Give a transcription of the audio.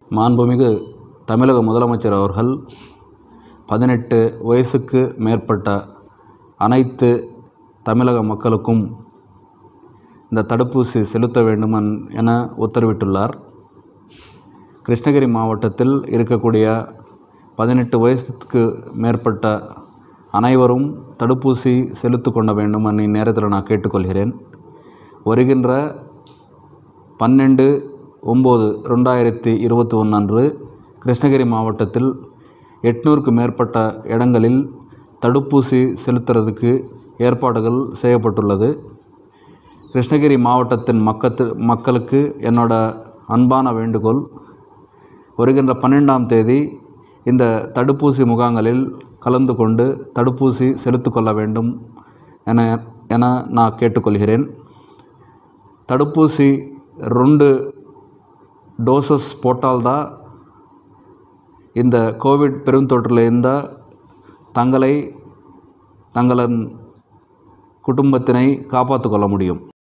மாண்புமிகு தமிழக முதலமைச்சர் அவர்கள் பதினெட்டு வயசுக்கு மேற்பட்ட அனைத்து தமிழக மக்களுக்கும் இந்த தடுப்பூசி செலுத்த வேண்டும் என்- என உத்தரவிட்டுள்ளார் கிருஷ்ணகிரி மாவட்டத்தில் இருக்கக்கூடிய பதினெட்டு வயசுக்கு மேற்பட்ட அனைவரும் தடுப்பூசி செலுத்து கொள்ள வேண்டும் என இந்நேரத்தில் நான் கேட்டுக்கொள்கிறேன் வருகின்ற பன்னெண்டு ஒம்பது ரெண்டாயிரத்தி இருபத்தி ஒன்று அன்று கிருஷ்ணகிரி மாவட்டத்தில் எட்நூறுக்கு மேற்பட்ட இடங்களில் தடுப்பூசி செலுத்துறதுக்கு ஏற்பாடுகள் செய்யப்பட்டுள்ளது கிருஷ்ணகிரி மாவட்டத்தின் மக்கத்து மக்களுக்கு என்னோட அன்பான வேண்டுகோள் வருகின்ற பன்னெண்டாம் தேதி இந்த தடுப்பூசி முகாங்களில் கலந்து கொண்டு தடுப்பூசி செலுத்திக் கொள்ள வேண்டும் என என நான் கேட்டுக்கொள்கிறேன் தடுப்பூசி ரெண்டு டோசஸ் போட்டால்தான் இந்த கோவிட் பெருந்தொற்றிலிருந்த தங்களை தங்களின் குடும்பத்தினை காப்பாற்றிக் கொள்ள முடியும்